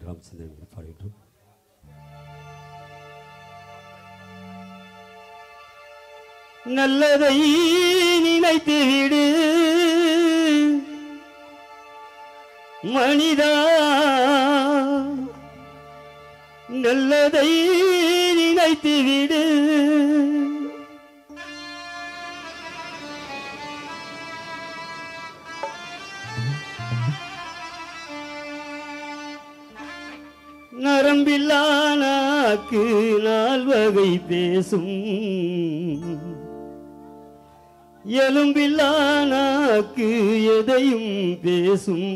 கிராம சந்தை பாடுகின்றோம் நல்லதை நினைத்து விடு மனிதா நல்லதை நினைத்து விடு நரம்பில்லானாக்கு நால்வகை பேசும் எலும்பில்லானாக்கு எதையும் பேசும்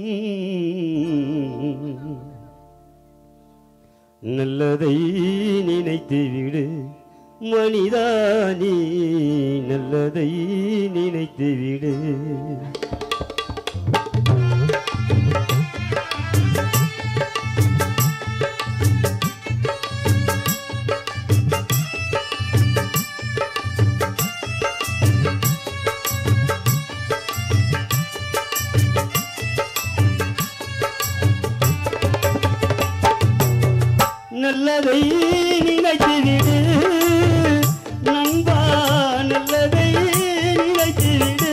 நல்லதை நினைத்து விடு மனிதானி நல்லதை நினைத்து விடு நல்லதை நினைத்து விடு நண்பா நல்லதை நினைத்து விடு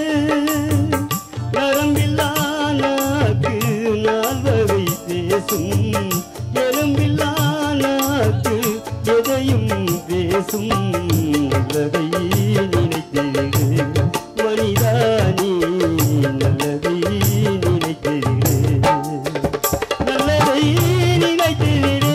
நரம்பில்லானாக்கு நால்வகை பேசும் எறும்பில்லானாக்கு எதையும் பேசும் நல்லதை நினைத்து விடு மனிதானி நல்லதை நினைத்து விடு நல்லதை நினைத்து விடு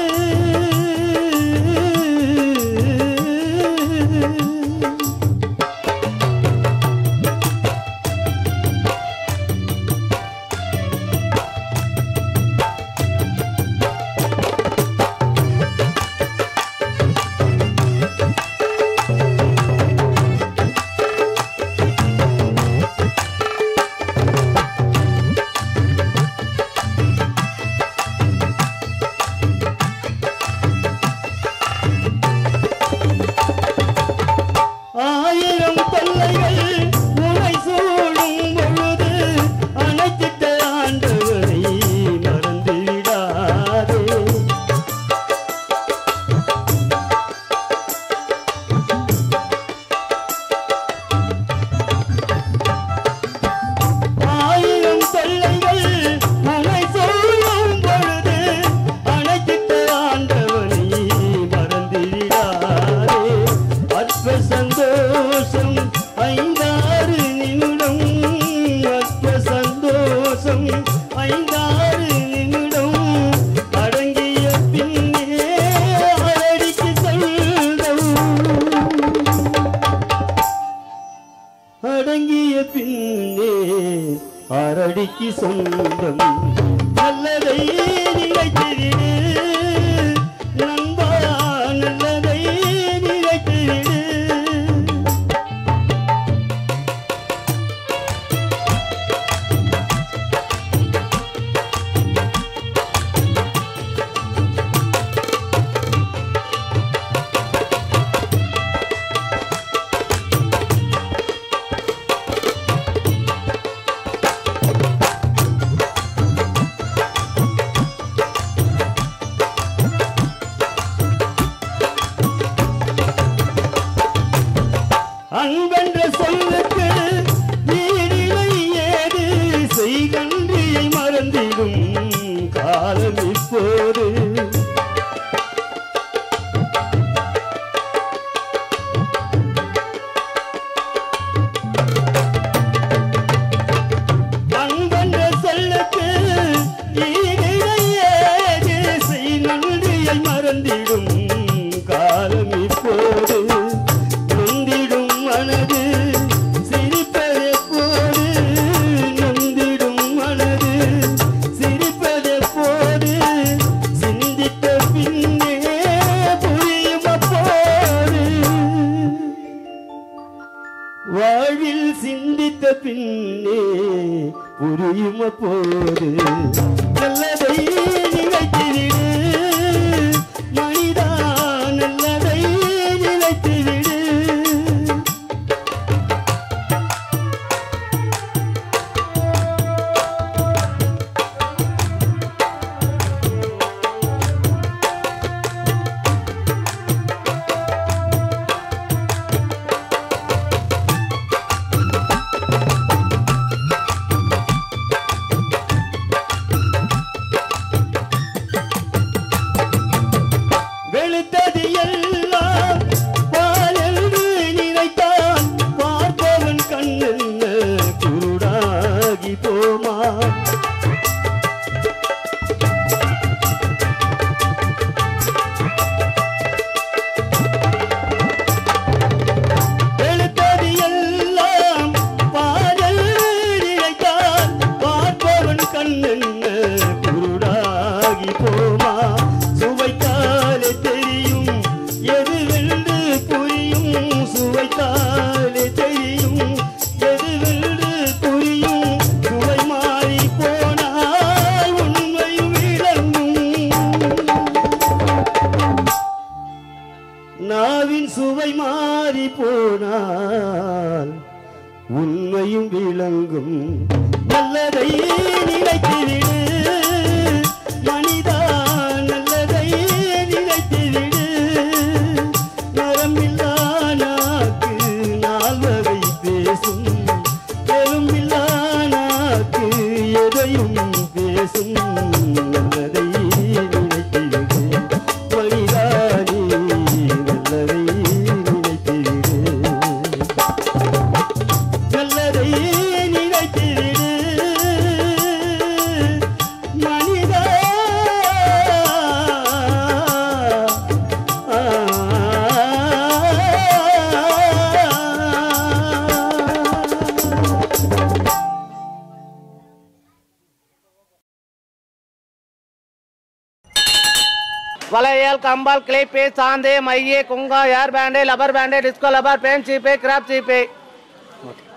ஆயிரம் தொல்லைகள் உனை சூழும் பொழுது அணைத்திட்ட ஆண்டவரை மறந்து விடாதே ஆயிரம் தொல்லைகள் உனை சூழும் பொழுது அணைத்திட்ட ஆண்டவனை மறந்து விடாதே அற்ப சந்தோஷம் ஐந்தாறு நிமிடம் அற்ப சந்தோஷம் ஐந்தாறு நிமிடம் அடங்கிய பின்னே அடிக்கு செல்லும் அடங்கிய பின்னே அரடிக்கு சொந்தம் நல்லதை நினைத்திடு நண்பா நல்லதை நினைத்திடு அன்பென்ற சொல்லுக்கு ஈடிலை ஏது செய்கன்றியை மறந்திடும் காலம் இப்போது அன்பென்ற சொல்லுக்கு ஈடிலை ஏது செய்கன்றியை மறந்திடும் காலம் இப்போது நொந்திடும் மனது சிரிப்பதெப்போது நொந்திடும் மனது சிரிப்பதெப்போது சிந்தித்த பின்னே புரியும் அப்போது வாழ்வில் சிந்தித்த பின்னே புரியும் அப்போது நல்லதை நினைத்திடு மனிதா நல்லதை நினைத்திடு எழுத்தது எல்லாம் பாடல் நினைத்தால் பார்ப்பவன் கண்ணென்ன குருடாகி போமா சுவைத்தாலே தெரியும் எது வென்று புரியும் சுவைத்தாலே தெரியும் எது வென்று புரியும் சுவை மாறி போனால் உண்மையும் விளங்கும் நாவின் சுவை மாறி போனால் உண்மையும் விளங்கும் நல்லதை நினைத்துவிடு மனிதா நல்லதை நினைத்துவிடு நரம்பில்லா நாக்கு நால்வகை பேசும் பெரும்பில்லா நாக்கு எதையும் பேசும் நல்லதை நினைத்துவிடு மனிதானே நல்லதை நினைத்துவிடு நல்லதை நினைத்திடு மனிதா வளையல் கம்பால் கிளிப்பு சாந்து மைய குங்கா hair band rubber band disco rubber band சீப்பு கிராப் சீப்பு